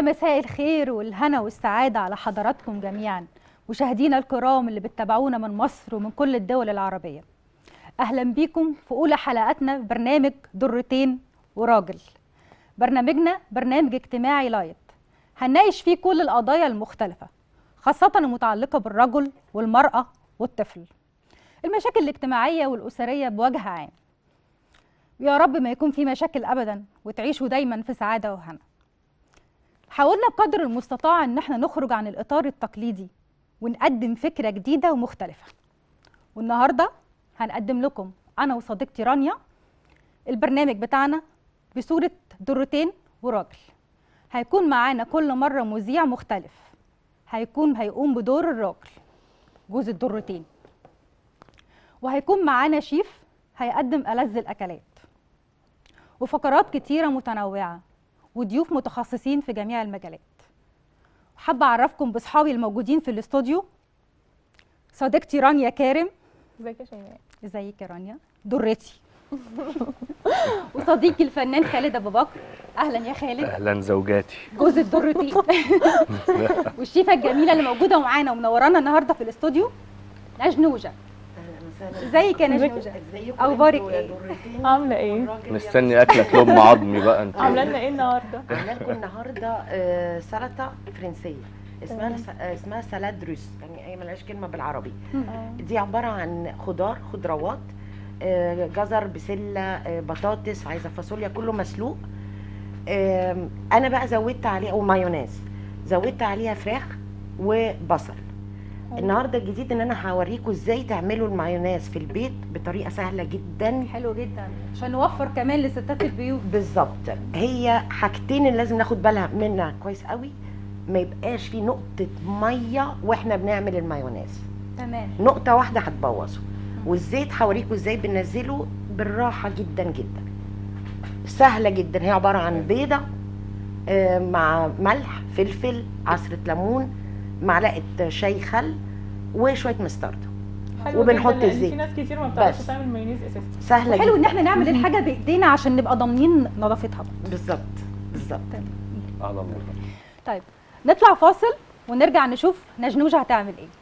مساء الخير والهنا والسعادة على حضراتكم جميعا مشاهدينا الكرام اللي بتتابعونا من مصر ومن كل الدول العربية أهلا بيكم في أولى حلقاتنا في برنامج درتين وراجل برنامجنا برنامج اجتماعي لايت هنناقش فيه كل القضايا المختلفة خاصة المتعلقة بالرجل والمرأة والطفل المشاكل الاجتماعية والأسرية بوجه عام يا رب ما يكون في مشاكل أبدا وتعيشوا دايما في سعادة وهنا حاولنا بقدر المستطاع ان احنا نخرج عن الاطار التقليدي ونقدم فكره جديده ومختلفه والنهارده هنقدم لكم انا وصديقتي رانيا البرنامج بتاعنا بصوره درتين وراجل هيكون معانا كل مره مذيع مختلف هيكون هيقوم بدور الراجل جوز الدرتين وهيكون معانا شيف هيقدم ألذ الأكلات وفقرات كتيرة متنوعة وضيوف متخصصين في جميع المجالات حابة أعرفكم بأصحابي الموجودين في الاستوديو صديقتي رانيا كارم ازيك يا شيماء ازيك يا رانيا درتي وصديقي الفنان خالد ابو بكر اهلا يا خالد اهلا زوجاتي جوز الدرتين والشيفه الجميله اللي موجوده معانا ومنورانا النهارده في الاستوديو نجنوجه ازيك يا نجنوجه اخبارك ايه عامله ايه مستني اكلك لام عظمي بقى انت عامله لنا ايه النهارده عامله لكم النهارده آه، سلطه فرنسيه اسمها س- آه، اسمها سلاد روس يعني هي ملهاش كلمه بالعربي دي عباره عن خضار خضروات آه، جزر بسله آه، بطاطس عايزه فاصوليا كله مسلوق آم، انا بقى زودت عليه ومايونيز زودت عليها فراخ وبصل النهارده الجديد ان انا هوريكم ازاي تعملوا المايونيز في البيت بطريقه سهله جدا حلو جدا عشان نوفر كمان لستات البيوت بالظبط هي حاجتين اللي لازم ناخد بالها منها كويس قوي ما يبقاش في نقطه ميه واحنا بنعمل المايونيز تمام نقطه واحده هتبوظه والزيت هوريكم ازاي بننزله بالراحه جدا جدا سهله جدا هي عباره عن بيضه آه، مع ملح فلفل عصره ليمون معلقه شاي خل وشويه مستردة حلو وبنحط جداً، لأن الزيت. في ناس كتير ما بتعرفش بس. تعمل مايونيز اساسا سهله حلو ان جدا احنا نعمل الحاجه بايدينا عشان نبقى ضامنين نظافتها بالظبط بالظبط على الله طيب نطلع فاصل ونرجع نشوف نجنوجه هتعمل ايه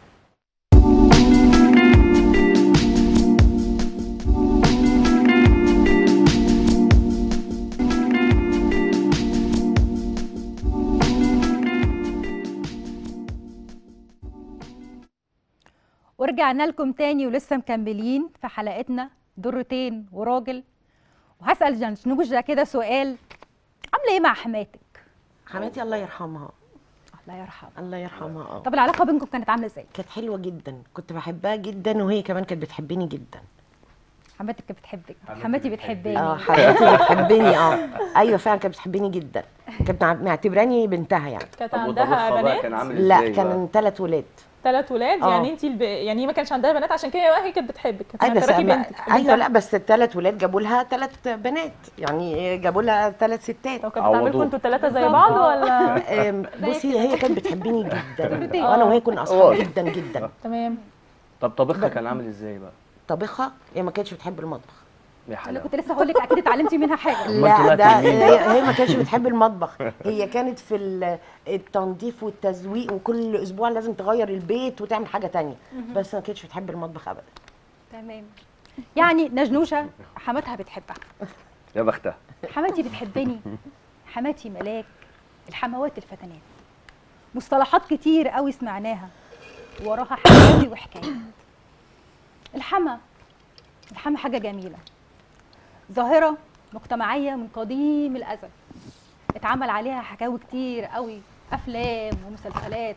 ورجعنا لكم تاني ولسه مكملين في حلقتنا درتين وراجل وهسأل جنجنوجة كده سؤال عاملة ايه مع حماتك؟ حماتي الله يرحمها الله يرحمها الله يرحمها اه طب العلاقة بينكم كانت عاملة ازاي؟ كانت حلوه جدا كنت بحبها جدا وهي كمان كانت بتحبني جدا حماتك كانت بتحبك حماتي بتحبني اه حماتي بتحبني اه ايوه فعلا كانت بتحبني جدا كانت مع- معتبراني بنتها يعني كانت طب عندها وطبخها بقى بنات كان عامل لا ازاي بقى؟ كان ثلاث ولاد ثلاث ولاد آه. يعني انت الب... يعني هي ما كانش عندها بنات عشان كده بقى هي كانت بتحبك كانت اي بس معتبراكي ما- بنتك ايوه بنتها. لا بس الثلاث ولاد جابوا لها ثلاث بنات يعني جابوا لها ثلاث ستات طب كانت بتعملكم عوضوه. انتوا الثلاثه زي بالظبط. بعض ولا آم، بصي هي كانت بتحبني جدا بتحبك. وانا وهي كنا اصحاب جدا جدا تمام طب طبخها كان عامل ازاي بقى؟ طبخها هي ما كانتش بتحب المطبخ يا انا حلاوه كنت لسه هقول لك اكيد اتعلمتي منها حاجة أمال لا طلعت ده لمين هي, بقى؟ هي ما كانتش بتحب المطبخ هي كانت في ال- التنظيف والتزويق وكل اسبوع لازم تغير البيت وتعمل حاجه تانية بس ما كانتش بتحب المطبخ ابدا تمام يعني نجنوشة حماتها بتحبها يا بختها حماتي بتحبني حماتي ملاك الحموات الفتنات مصطلحات كتير قوي سمعناها وراها حكاوي وحكايات الحما الحما حاجة جميلة ظاهرة مجتمعية من قديم الأزل اتعمل عليها حكاوي كتير قوي أفلام ومسلسلات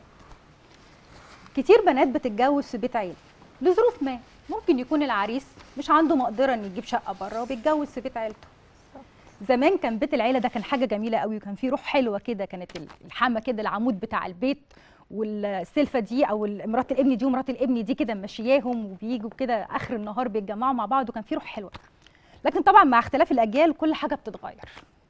كتير بنات بتتجوز في بيت عيلة لظروف ما ممكن يكون العريس مش عنده مقدرة انه يجيب شقة بره وبيتجوز في بيت عيلته زمان كان بيت العيله ده كان حاجه جميله قوي وكان فيه روح حلوه كده كانت الحامه كده العمود بتاع البيت والسلفه دي او مرات الابن دي ومرات الابن دي كده ماشياهم وبيجوا كده اخر النهار بيتجمعوا مع بعض وكان في روح حلوه لكن طبعا مع اختلاف الاجيال كل حاجه بتتغير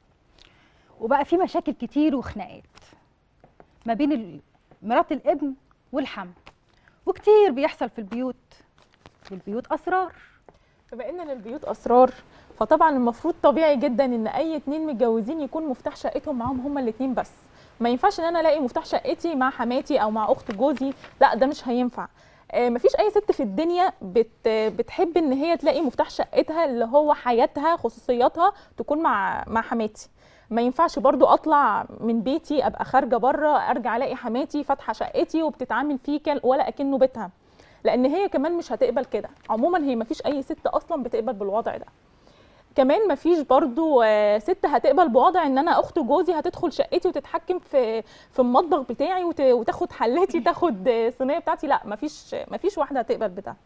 وبقى في مشاكل كتير وخناقات ما بين ال- مرات الابن والحم وكتير بيحصل في البيوت والبيوت اسرار بما ان للبيوت اسرار فطبعا المفروض طبيعي جدا ان اي اتنين متجوزين يكون مفتاح شقتهم معاهم هما الاتنين بس ما ينفعش ان انا الاقي مفتاح شقتي مع حماتي او مع اخت جوزي لا ده مش هينفع آه، مفيش اي ست في الدنيا بت بتحب ان هي تلاقي مفتاح شقتها اللي هو حياتها خصوصياتها تكون مع مع حماتي ما ينفعش برضو اطلع من بيتي ابقى خارجه بره ارجع الاقي حماتي فاتحه شقتي وبتتعامل فيه كان- ولا اكنه بيتها لان هي كمان مش هتقبل كده عموما هي مفيش اي ست اصلا بتقبل بالوضع ده كمان مفيش برضو آه، ست هتقبل بوضع ان انا اخت جوزي هتدخل شقتي وتتحكم في في المطبخ بتاعي وت- وتاخد حلاتي تاخد آه، صينيه بتاعتي لا مفيش مفيش واحده هتقبل بده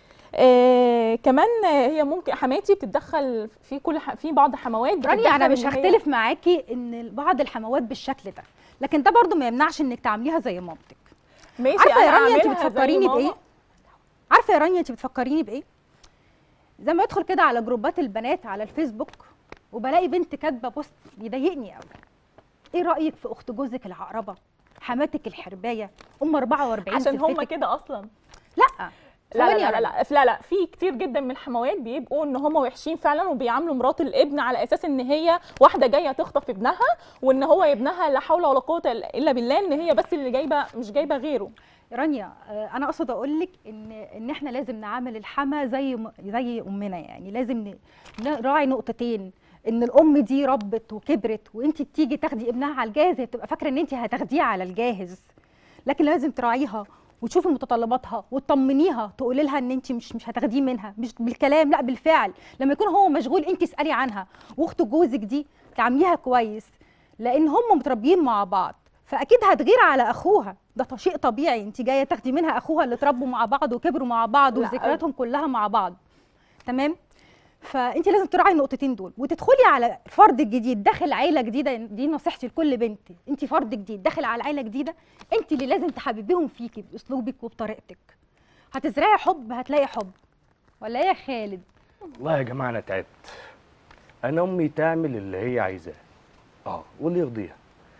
آه كمان آه، هي ممكن حماتي بتتدخل في كل ح... في بعض حموات رانيا انا بتتدخل مش إن هي- هختلف معاكي ان بعض الحموات بالشكل ده لكن ده برضو ما يمنعش انك تعمليها زي مامتك ماشي عارفه يا أنا رانيا انت أعملها زي بتفكريني ماما. بايه عارفه يا رانيا انت بتفكريني بايه زي ما ادخل كده على جروبات البنات على الفيسبوك وبلاقي بنت كاتبه بوست بيضايقني قوي ايه رايك في اخت جوزك العقربه حماتك الحربايه ام 44 عشان هم سلفتك؟ كده اصلا لا لا ثواني لا يا لا, لا لا لا في كتير جدا من الحموات بيبقوا ان هم وحشين فعلا وبيعاملوا مرات الابن على اساس ان هي واحده جايه تخطف ابنها وان هو ابنها لا حول ولا قوه الا بالله ان هي بس اللي جايبه مش جايبه غيره رانيا آه، انا اقصد اقول لك ان ان احنا لازم نعامل الحما زي م- زي امنا يعني لازم ن- نراعي نقطتين ان الام دي ربت وكبرت وانت بتيجي تاخدي ابنها على الجاهز هي بتبقى فاكره ان انت هتاخديه على الجاهز لكن لازم تراعيها وتشوفي متطلباتها وتطمنيها تقولي لها ان انت مش مش هتاخديه منها مش بالكلام لا بالفعل لما يكون هو مشغول انت اسالي عنها واخت جوزك دي تعامليها كويس لان هم متربيين مع بعض فاكيد هتغير على اخوها ده ط- شيء طبيعي انت جايه تاخدي منها اخوها اللي اتربوا مع بعض وكبروا مع بعض لا. وذكرياتهم كلها مع بعض تمام فانت لازم تراعي النقطتين دول وتدخلي على فرد جديد داخل عيله جديده دي نصيحتي لكل بنت انت فرد جديد داخل على عيله جديده انت اللي لازم تحببيهم فيكي باسلوبك وبطريقتك هتزرعي حب هتلاقي حب ولا ايه يا خالد والله يا جماعه انا تعبت انا امي تعمل اللي هي عايزاه اه واللي يرضيها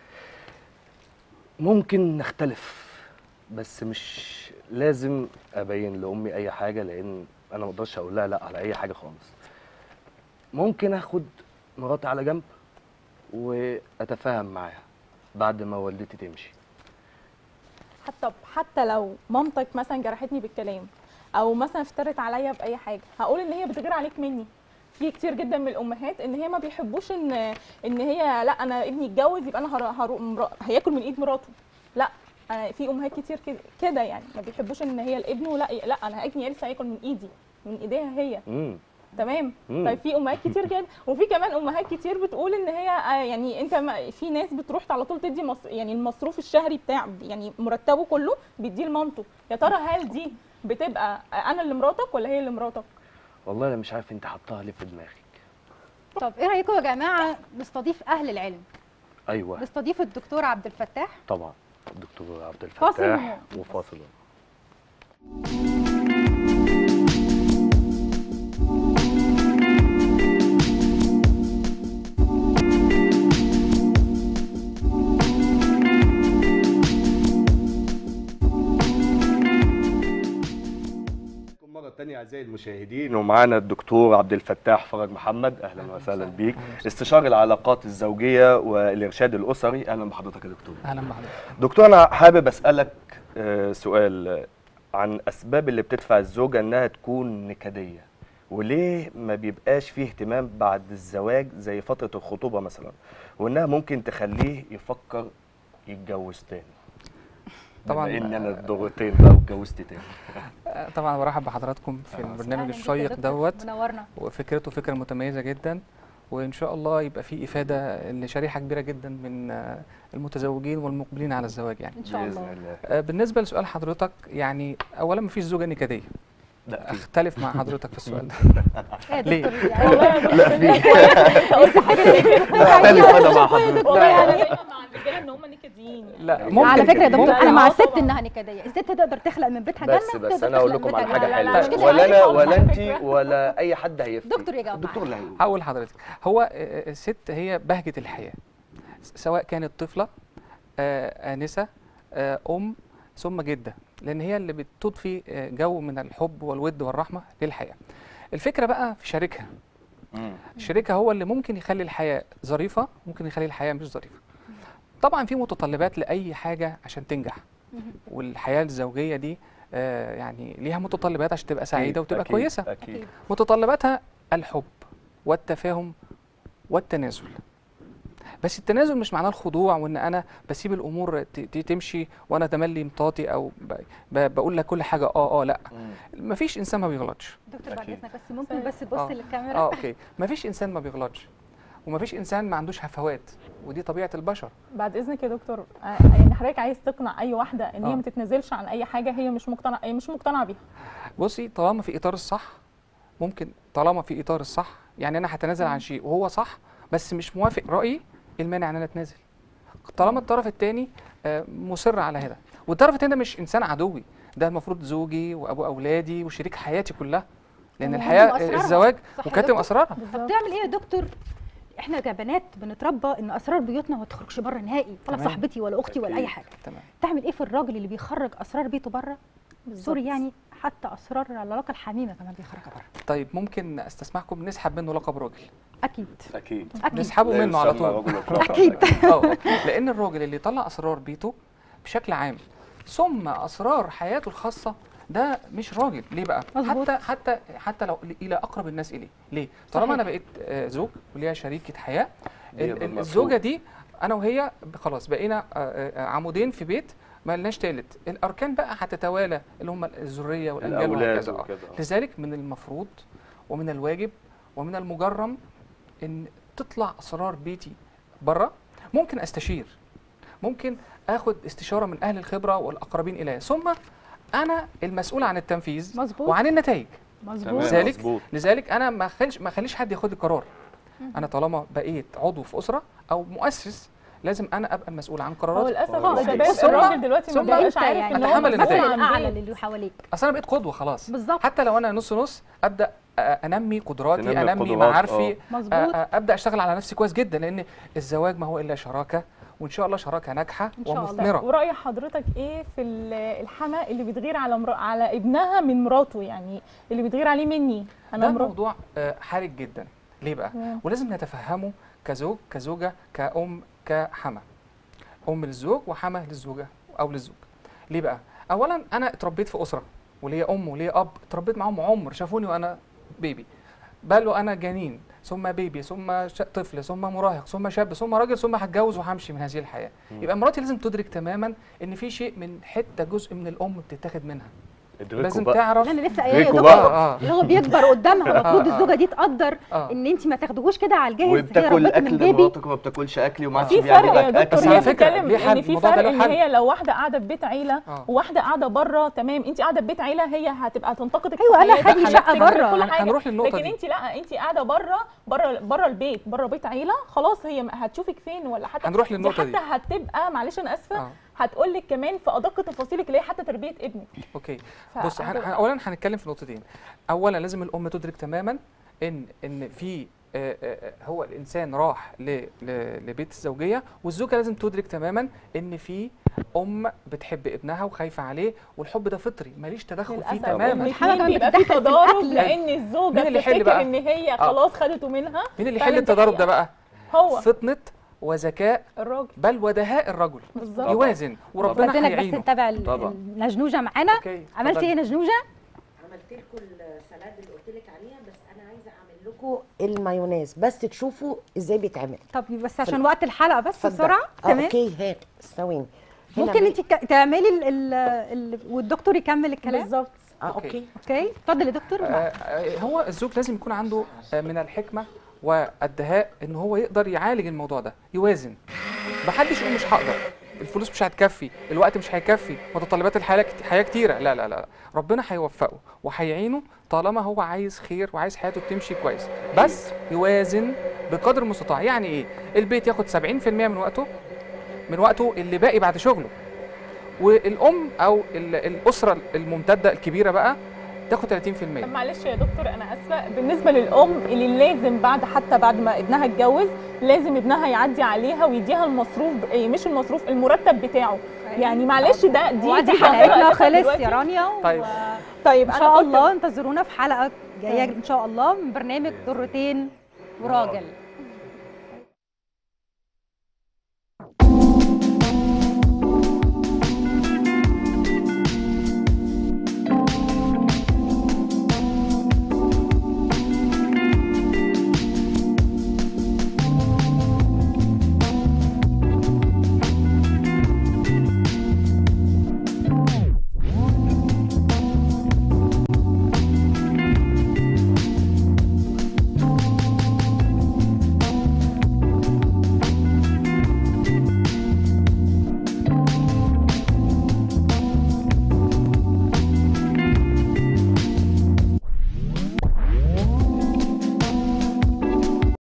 ممكن نختلف بس مش لازم ابين لامي اي حاجه لان انا ما اقدرش اقول لها لا على اي حاجه خالص ممكن اخد مراتي على جنب واتفاهم معاها بعد ما والدتي تمشي حتى حتى لو مامتك مثلا جرحتني بالكلام او مثلا افترت عليا باي حاجه هقول ان هي بتغير عليك مني في كتير جدا من الامهات ان هي ما بيحبوش ان ان هي لا انا ابني اتجوز يبقى انا هر... هر... مرا- هياكل من ايد مراته لا أنا في امهات كتير كده- كده يعني ما بيحبوش ان هي الابن لا لا انا ابني لسه هياكل من ايدي من ايديها هي امم تمام مم. طيب في امهات كتير كده وفي كمان امهات كتير بتقول ان هي آه، يعني انت ما في ناس بتروح على طول تدي مص... يعني المصروف الشهري بتاع يعني مرتبه كله بيديه لمامته يا ترى هل دي بتبقى انا اللي مراتك ولا هي اللي مراتك والله انا مش عارف انت حطاها ليه في دماغك طب ايه رايكم يا جماعه نستضيف اهل العلم ايوه نستضيف الدكتور عبد الفتاح طبعا الدكتور عبد فاصل الفتاح و- وفاصل مرة تانية أعزائي المشاهدين ومعانا الدكتور عبد الفتاح فرج محمد أهلا وسهلا بيك استشاري العلاقات الزوجية والإرشاد الأسري أهلا بحضرتك يا دكتور اهلا بحضرتك دكتور أنا حابب أسألك آه، سؤال آه، عن أسباب اللي بتدفع الزوجة إنها تكون نكدية وليه ما بيبقاش فيه اهتمام بعد الزواج زي فترة الخطوبة مثلا وإنها ممكن تخليه يفكر يتجوز تاني طبعاً، بما إن أنا آه، اتضغطتين بقى واتجوزت تاني آه، طبعا برحب بحضراتكم في أهلا البرنامج أهلاً بيك يا الشيق دكتور، دوت منورنا وفكرته فكره متميزه جدا وان شاء الله يبقى فيه افاده لشريحه كبيره جدا من آه، المتزوجين والمقبلين على الزواج يعني ان شاء بإذن الله الله آه، بالنسبه لسؤال حضرتك يعني اولا مفيش زوجه نكديه لا في اختلف مع حضرتك في السؤال ده ايه يا ليه؟ دكتور والله يا دكتور لا في اختلف أنا مع حضرتك والله انا دايما مع الرجاله ان هم نكديين لا ممكن على فكره يا دكتور ممكن- انا مع آه الست طبعاً. انها نكديه الست تقدر تخلق من بيتها جنه بس بس تقدر انا اقول تخلق لكم من على بيتها حاجه جنة. لا، لا، حلوه لا، مش كده ولا يعني؟ انا خالص ولا على انت فكرة. ولا اي حد هيفتي دكتور يجاوب الدكتور اللي معاك. هيقول هقول لحضرتك هو آه، آه، الست هي بهجه الحياه س- سواء كانت طفله آه، انسه آه، ام ثم جده لان هي اللي بتضفي آه، جو من الحب والود والرحمه للحياه الفكره بقى في شريكها مم. شريكها هو اللي ممكن يخلي الحياه ظريفه ممكن يخلي الحياه مش ظريفه طبعا في متطلبات لاي حاجه عشان تنجح مهم. والحياه الزوجيه دي آه، يعني ليها متطلبات عشان تبقى سعيده أكيد، وتبقى أكيد، كويسه اكيد متطلباتها الحب والتفاهم والتنازل بس التنازل مش معناه الخضوع وان انا بسيب الامور ت- ت- تمشي وانا تملي مطاطي او ب- ب- بقول لك كل حاجه اه اه لا مم. مفيش انسان ما بيغلطش دكتور بعد أكيد. اذنك بس ممكن بس آه. تبص للكاميرا اه اوكي مفيش انسان ما بيغلطش ومفيش انسان ما عندوش هفوات ودي طبيعه البشر بعد اذنك يا دكتور آه، يعني حضرتك عايز تقنع اي واحده ان هي آه. ما تتنازلش عن اي حاجه هي مش مقتنعه هي مش مقتنعه بيها بصي طالما في اطار الصح ممكن طالما في اطار الصح يعني انا هتنازل عن شيء وهو صح بس مش موافق رايي إيه المانع ان انا اتنازل طالما الطرف الثاني مصر على هذا والطرف الثاني ده مش انسان عدوي ده المفروض زوجي وابو اولادي وشريك حياتي كلها لان وكاتم الحياه أسرارها. الزواج صح يا وكاتم دكتور؟ اسرارها طب بالظبط تعمل ايه يا دكتور احنا كبنات بنتربى ان اسرار بيوتنا ما تخرجش بره نهائي ولا تمام. صاحبتي ولا اختي ولا اي أكيد. حاجه تمام تعمل ايه في الراجل اللي بيخرج اسرار بيته بره سوري بالظبط. يعني حتى اسرار العلاقه الحميمه كمان بيخرجها بره طيب ممكن استسمحكم نسحب منه لقب راجل اكيد اكيد اكيد نسحبه لا منه على يسمى طول رجل إطلاقاً. أكيد. اه لان الراجل اللي يطلع اسرار بيته بشكل عام ثم اسرار حياته الخاصه ده مش راجل ليه بقى مظبوط. حتى حتى حتى لو الى اقرب الناس اليه ليه طالما صحيح. انا بقيت آه، زوج وليها شريكه حياه دي ال- ال- بالمفروض. الزوجه دي انا وهي خلاص بقينا آه، آه، عمودين في بيت ما لناش تالت الاركان بقى هتتوالى اللي هم الذريه والانجاب الاولاد وهكذا آه. وكده آه. لذلك من المفروض ومن الواجب ومن المجرم ان تطلع اسرار بيتي بره ممكن استشير ممكن اخد استشاره من اهل الخبره والاقربين الي ثم انا المسؤول عن التنفيذ مظبوط وعن النتائج مظبوط تمام لذلك- مظبوط لذلك انا ما خليش ما خليش حد ياخد القرار انا طالما بقيت عضو في اسره او مؤسس لازم انا ابقى المسؤول عن هو قراراتي للاسف آه. الشباب ثم- الراجل دلوقتي ما ثم بقاش انت عارف يعني ان هو أتحمل مسؤول النتائج. عن الاعلى بيت. للي حواليك اصل انا بقيت قدوه خلاص بالظبط حتى لو انا نص نص ابدا أ- انمي قدراتي تنمي انمي القدرات، معارفي آه. مظبوط أ- أ- ابدا اشتغل على نفسي كويس جدا لان الزواج ما هو الا شراكه وان شاء الله شراكه ناجحه إن شاء الله. ومثمره ورأي حضرتك ايه في ال- الحما اللي بتغير على مرا... على ابنها من مراته يعني اللي بتغير عليه مني انا ده مراتي موضوع آه، حرج جدا ليه بقى تمام. ولازم نتفهمه كزوج كزوجه كأم كحما ام للزوج وحما للزوجه او للزوج ليه بقى اولا انا اتربيت في اسره وليا ام وليا اب اتربيت معاهم عمر شافوني وانا بيبي بل وانا جنين ثم بيبي ثم ش- طفل ثم مراهق ثم شاب ثم راجل ثم هتجوز وهمشي من هذه الحياه مم. يبقى مراتي لازم تدرك تماما ان في شيء من حته جزء من الام بتتاخد منها ادركوا لازم بقى تعرف انا لسه قايله يا ريكو دكتور بقى. اه اللي هو بيكبر قدامها المفروض آه، آه. الزوجه دي تقدر اه ان انت ما تاخدهوش كده على الجاهز هي وبتاكل ربته من اكل بيبي مراتك وما بتاكلش اكلي وما عادش في فرق بيعجبك يا اكل دكتور بس هي على فكرة بتتكلم ليه حل؟ ان في الموضوع ده فرق له ان حل. هي لو واحده قاعده في بيت عيله اه وواحده قاعده بره تمام انت قاعده في بيت عيله هي هتبقى تنتقدك أيوة، في أنا حياتك، خدي شقة هتفتكر بره. كل هن- حاجة. هنروح للنقطة لكن دي. انت لا انت قاعده بره بره بره البيت بره بيت عيله خلاص هي م- هتشوفك فين ولا حتى هنروح للنقطة دي دي. حتى هتبقى معلش انا اسفه اه هتقول لك كمان في ادق تفاصيلك اللي هي حتى تربيه ابنك اوكي ف- بص هن... هتبقى- هن- اولا هنتكلم في نقطتين اولا لازم الام تدرك تماما ان ان في آه، آه، هو الانسان راح ل... ل... لبيت الزوجيه والزوجه لازم تدرك تماما ان في ام بتحب ابنها وخايفه عليه والحب ده فطري ماليش تدخل فيه للاسف تماما الحلقة الاثنين بيبقى في بتتدخل في تضارب الأكل. لان الزوجه مين اللي يحل بتفتكر بقى؟ ان هي آه. خلاص خدته منها مين اللي فعلاً يحل دي التضارب ده حقيقة. بقى هو فطنه وذكاء الراجل بل ودهاء الرجل بالظبط يوازن وربنا استاذنك بس هيعينه نتابع ال- طبعا. النجنوجه معانا اوكي عملتي اتفضلي. ايه يا نجنوجه عملت لكم السلاد اللي قلت لك عليها بس انا عايزه اعمل لكم المايونيز بس تشوفوا ازاي بيتعمل طب بس عشان وقت الحلقه بس اتفضل. بسرعه آه، تمام اوكي هات ثواني هنا ممكن بي- انت ك- تعملي ال ال ال والدكتور يكمل الكلام بالظبط اه أوكي. اوكي اوكي اتفضل يا دكتور آه، آه، هو الزوج لازم يكون عنده آه، من الحكمه والدهاء ان هو يقدر يعالج الموضوع ده يوازن محدش يقول مش هقدر الفلوس مش هتكفي الوقت مش هيكفي متطلبات الحياه كت- حياه كتيره لا لا لا ربنا هيوفقه وهيعينه طالما هو عايز خير وعايز حياته تمشي كويس بس يوازن بقدر المستطاع يعني ايه البيت ياخد 70% من وقته من وقته اللي باقي بعد شغله والام او ال- الاسره الممتده الكبيره بقى تاخد 30% طب معلش يا دكتور انا اسفه بالنسبه للام اللي لازم بعد حتى بعد ما ابنها اتجوز لازم ابنها يعدي عليها ويديها المصروف ب- إيه، مش المصروف المرتب بتاعه يعني معلش ده دي وادي دي حلقتنا ظاهرة خلص دلوقتي. يا رانيا طيب. طيب ان أنا شاء كنت- الله انتظرونا في حلقه جايه تمام. ان شاء الله من برنامج ضرتين وراجل